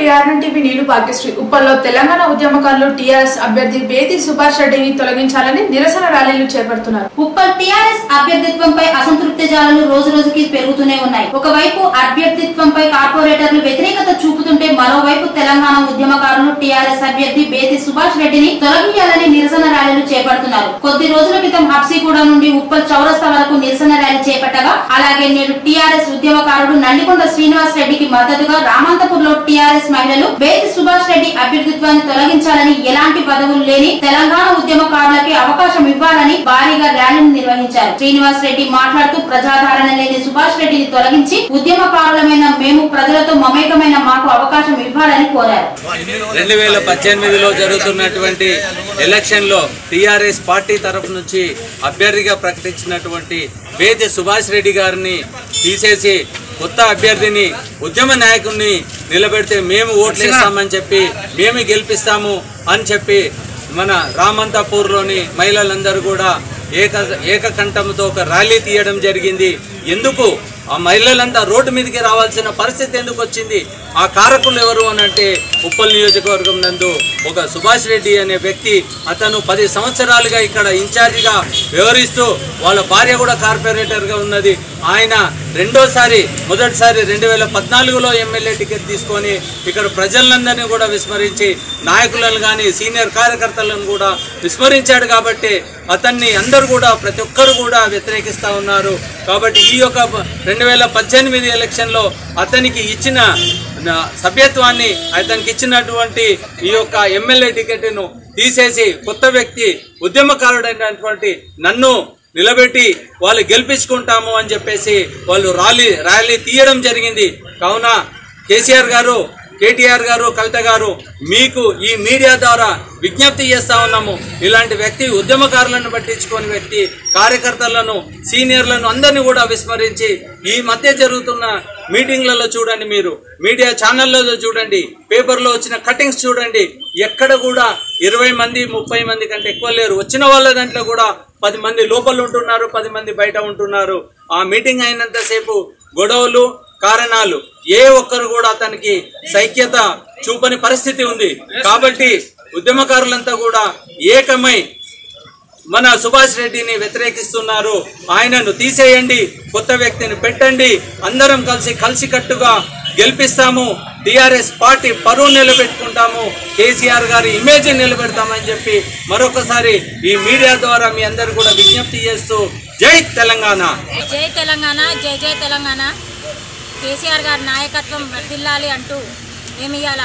RN TV నేను భాగ్యశ్రీ ఉప్పల్లో తెలంగాణ ఉద్యమకారులు TRS అభ్యర్థి బేతి సుభాష్ రెడ్డిని తొలగించాలని నిరసన ర్యాలీలు చేపడుతున్నారు ఉప్పల్ టీఆర్ఎస్ అభ్యర్థిత్వంపై అసంతృప్తి జాలలు రోజు రోజుకి పెరుగుతూనే ఉన్నాయి ఒకవైపు అభ్యర్థిత్వంపై కార్పొరేటర్లు వ్యతిరేకత చూపుతుంటే మరోవైపు తెలంగాణ ఉద్యమకారులు టీఆర్ఎస్ అభ్యర్థి బేతి సుభాష్ రెడ్డిని తొలగించాలని నిరసన ర్యాలీలు చేపడుతున్నారు కొద్ది రోజుల క్రితం హబ్సిగూడ నుండి ఉప్పల్ చౌరస్తా వరకు నిరసన ర్యాలీ చేపట్టగా అలాగే నేడు టీఆర్ఎస్ ఉద్యమకారుడు నందికొండ శ్రీనివాస్ రెడ్డికి మద్దతుగా రామంతపూర్ లో టీఆర్ఎస్ మహిళలు బేతి సుభాష్ రెడ్డి అభ్యర్థిత్వాన్ని తొలగించాలని ఎలాంటి పదవులు లేని తెలంగాణ ఉద్యమకారులకి అవకాశం ఇవ్వాలని భారీగా ర్యాలీని నిర్వహించారు శ్రీనివాస్ రెడ్డి మాట్లాడుతూ ప్రజాదరణ లేని సుభాష్ రెడ్డిని తొలగించి ఉద్యమకారులమైన మేము ప్రజలతో మమేకమైన మాకు అవకాశం ఇవ్వాలని కోరారు రెండు వేల పద్దెనిమిదిలో జరుగుతున్నటువంటి ఎలక్షన్లో టీఆర్ఎస్ పార్టీ తరఫు నుంచి అభ్యర్థిగా ప్రకటించినటువంటి బేతి సుభాష్ రెడ్డి గారిని తీసేసి కొత్త అభ్యర్థిని ఉద్యమ నాయకుడిని నిలబెడితే మేము ఓట్లేస్తామని చెప్పి మేము గెలిపిస్తాము అని చెప్పి మన రామంతాపూర్లోని మహిళలందరూ కూడా ఏక ఏకకంఠంతో ఒక ర్యాలీ తీయడం జరిగింది ఎందుకు ఆ మహిళలంతా రోడ్డు మీదకి రావాల్సిన పరిస్థితి ఎందుకు వచ్చింది ఆ కారకులు ఎవరు అని అంటే ఉప్పల్ నియోజకవర్గం నందు ఒక సుభాష్ రెడ్డి అనే వ్యక్తి అతను పది సంవత్సరాలుగా ఇక్కడ ఇన్ఛార్జిగా వ్యవహరిస్తూ వాళ్ళ భార్య కూడా కార్పొరేటర్గా ఉన్నది ఆయన రెండోసారి మొదటిసారి రెండు వేల పద్నాలుగులో ఎమ్మెల్యే టికెట్ తీసుకొని ఇక్కడ ప్రజలందరినీ కూడా విస్మరించి నాయకులను కానీ సీనియర్ కార్యకర్తలను కూడా విస్మరించాడు కాబట్టి అతన్ని అందరూ కూడా ప్రతి ఒక్కరు కూడా వ్యతిరేకిస్తూ ఉన్నారు కాబట్టి ఈ యొక్క రెండు వేల పద్దెనిమిది ఎలక్షన్లో అతనికి ఇచ్చిన నా సభ్యత్వాన్ని అతనికి ఇచ్చినటువంటి ఈ యొక్క ఎమ్మెల్యే టికెట్ను తీసేసి కొత్త వ్యక్తి ఉద్యమకారుడైనటువంటి నన్ను నిలబెట్టి వాళ్ళు గెలిపించుకుంటాము అని చెప్పేసి వాళ్ళు ర్యాలీ ర్యాలీ తీయడం జరిగింది కావున కేసీఆర్ గారు కేటీఆర్ గారు కవిత గారు మీకు ఈ మీడియా ద్వారా విజ్ఞప్తి చేస్తా ఉన్నాము ఇలాంటి వ్యక్తి ఉద్యమకారులను పట్టించుకొని వ్యక్తి కార్యకర్తలను సీనియర్లను అందరినీ కూడా విస్మరించి ఈ మధ్య జరుగుతున్న మీటింగ్లలో చూడండి మీరు మీడియా ఛానళ్ళలో చూడండి పేపర్లో వచ్చిన కటింగ్స్ చూడండి ఎక్కడ కూడా ఇరవై మంది ముప్పై మంది కంటే ఎక్కువ లేరు వచ్చిన వాళ్ళ దాంట్లో కూడా పది మంది లోపల ఉంటున్నారు పది మంది బయట ఉంటున్నారు ఆ మీటింగ్ అయినంతసేపు గొడవలు కారణాలు ఏ ఒక్కరు కూడా అతనికి సైక్యత చూపని పరిస్థితి ఉంది కాబట్టి ఉద్యమకారులంతా కూడా ఏకమై మన సుభాష్ రెడ్డిని వ్యతిరేకిస్తున్నారు ఆయనను తీసేయండి కొత్త వ్యక్తిని పెట్టండి అందరం కలిసి కలిసికట్టుగా గెలిపిస్తాము టిఆర్ఎస్ పార్టీ పరువు నిలబెట్టుకుంటాము కేసీఆర్ గారి ఇమేజ్ నిలబెడతామని చెప్పి మరొకసారి ఈ మీడియా ద్వారా మీ అందరు కూడా విజ్ఞప్తి చేస్తూ జై తెలంగాణ జై తెలంగాణ జై జై తెలంగాణ కేసీఆర్ గారి నాయకత్వం వర్దిల్లాలి అంటూ మేము ఇవాళ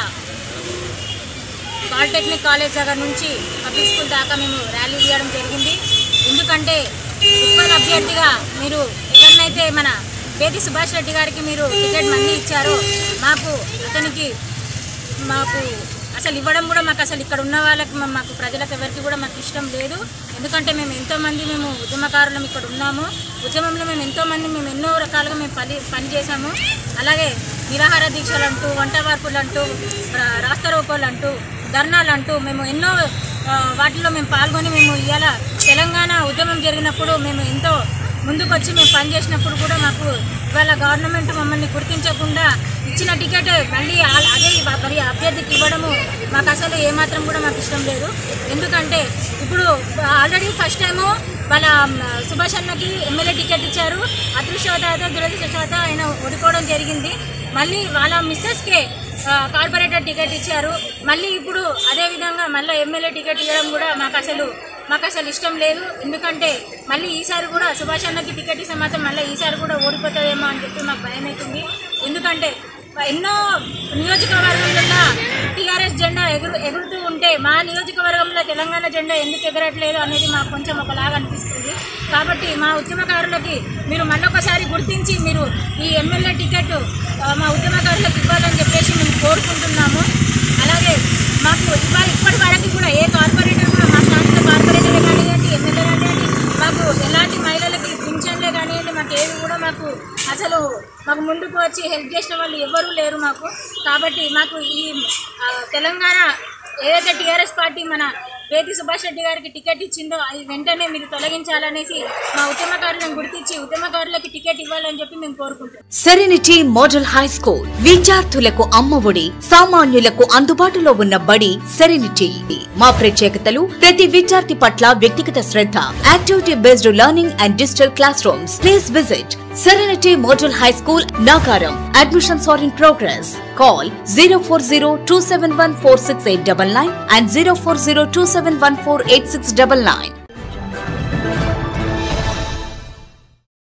పాలిటెక్నిక్ కాలేజ్ దగ్గర నుంచి పబ్లిక్ స్కూల్ దాకా మేము ర్యాలీ తీయడం జరిగింది ఎందుకంటే ఉప్పల్ అభ్యర్థిగా మీరు ఎవరినైతే మన బేటి సుభాష్ రెడ్డి గారికి మీరు టికెట్ మనీ ఇచ్చారో మాకు అతనికి మాకు అసలు ఇవ్వడం కూడా మాకు అసలు ఇక్కడ ఉన్న వాళ్ళకి మా- మాకు ప్రజలకు ఎవరికి కూడా మాకు ఇష్టం లేదు ఎందుకంటే మేము ఎంతోమంది మేము ఉద్యమకారులం ఇక్కడ ఉన్నాము ఉద్యమంలో మేము ఎంతోమంది మేము ఎన్నో రకాలుగా మేము పని పని చేశాము అలాగే నిరాహార దీక్షలు అంటూ వంట వార్పులు అంటూ రా- రాస్తారోకోలు అంటూ ధర్నాలు అంటూ మేము ఎన్నో ఆ, వాటిలో మేము పాల్గొని మేము ఇవాళ తెలంగాణ ఉద్యమం జరిగినప్పుడు మేము ఎంతో ముందుకు వచ్చి మేము పనిచేసినప్పుడు కూడా మాకు ఇవాళ గవర్నమెంట్ మమ్మల్ని గుర్తించకుండా ఇచ్చిన టికెట్ మళ్ళీ ఆ- అదే ఇవ్వ- మరి అభ్యర్థికి ఇవ్వడము మాకు అసలు ఏమాత్రం కూడా మాకు ఇష్టం లేదు ఎందుకంటే ఇప్పుడు ఆల్రెడీ ఫస్ట్ టైము వాళ్ళ మ్, సుభాష్ అన్నకి ఎమ్మెల్యే టికెట్ ఇచ్చారు అదృష్టవత దురదృష్టవత ఆయన ఓడిపోవడం జరిగింది మళ్ళీ వాళ్ళ మిస్సెస్కే కార్పొరేటర్ టికెట్ ఇచ్చారు మళ్ళీ ఇప్పుడు అదే విధంగా మళ్ళీ ఎమ్మెల్యే టికెట్ ఇవ్వడం కూడా మాకు అసలు మాకు అసలు ఇష్టం లేదు ఎందుకంటే మళ్ళీ ఈసారి కూడా సుభాష్ అన్నకి టికెట్ ఇస్తే మాత్రం మళ్ళీ ఈసారి కూడా ఓడిపోతుందేమో అని చెప్పి మాకు భయం అవుతుంది ఎందుకంటే ఎన్నో నియోజకవర్గంలో టీఆర్ఎస్ జెండా ఎగురు ఎగురుతూ ఉంటే మా నియోజకవర్గంలో తెలంగాణ జెండా ఎందుకు ఎగరట్లేదు అనేది మాకు కొంచెం ఒకలాగా అనిపిస్తుంది కాబట్టి మా ఉద్యమకారులకి మీరు మళ్ళొకసారి గుర్తించి మీరు ఈ ఎమ్మెల్యే టికెట్ ఆ, మా ఉద్యమకారులకు ఇవ్వాలని చెప్పేసి మేము కోరుకుంటున్నాము అలాగే మాకు ఇవాళ ఇప్పటి వరకు కూడా ఏ కార్పొరేటర్ కూడా మా స్థానిక కార్పొరేటర్ కానివ్వండి ఎమ్మెల్యే కానివ్వండి మాకు ఎలాంటి మహిళలకి పింఛన్లే కానివ్వండి మాకు ఏవి కూడా మాకు అసలు మాకు ముందుకు వచ్చి హెల్ప్ చేసిన వాళ్ళు ఎవరూ లేరు మాకు కాబట్టి మాకు ఈ ఆ, తెలంగాణ ఏదైతే టీఆర్ఎస్ పార్టీ మన వేది సుభాష్ రెడ్డి గారికి టికెట్ ఇచ్చిందో అది వెంటనే మీరు తొలగించాలనేసి మా ఉద్యమకారులను గుర్తించి ఉద్యమకారులకి టికెట్ ఇవ్వాలని చెప్పి మేము కోరుకుంటున్నాం సెరెనిటీ మోడల్ హై స్కూల్ విద్యార్థులకు అమ్మఒడి సామాన్యులకు అందుబాటులో ఉన్న బడి సెరెనిటీ మా ప్రత్యేకతలు ప్రతి విద్యార్థి పట్ల వ్యక్తిగత శ్రద్ధ activity based learning and digital classrooms please visit Serenity model high school Nacharam admissions are in progress call zero four zero two seven one four six eight double nine and zero four zero two seven one four eight six double nine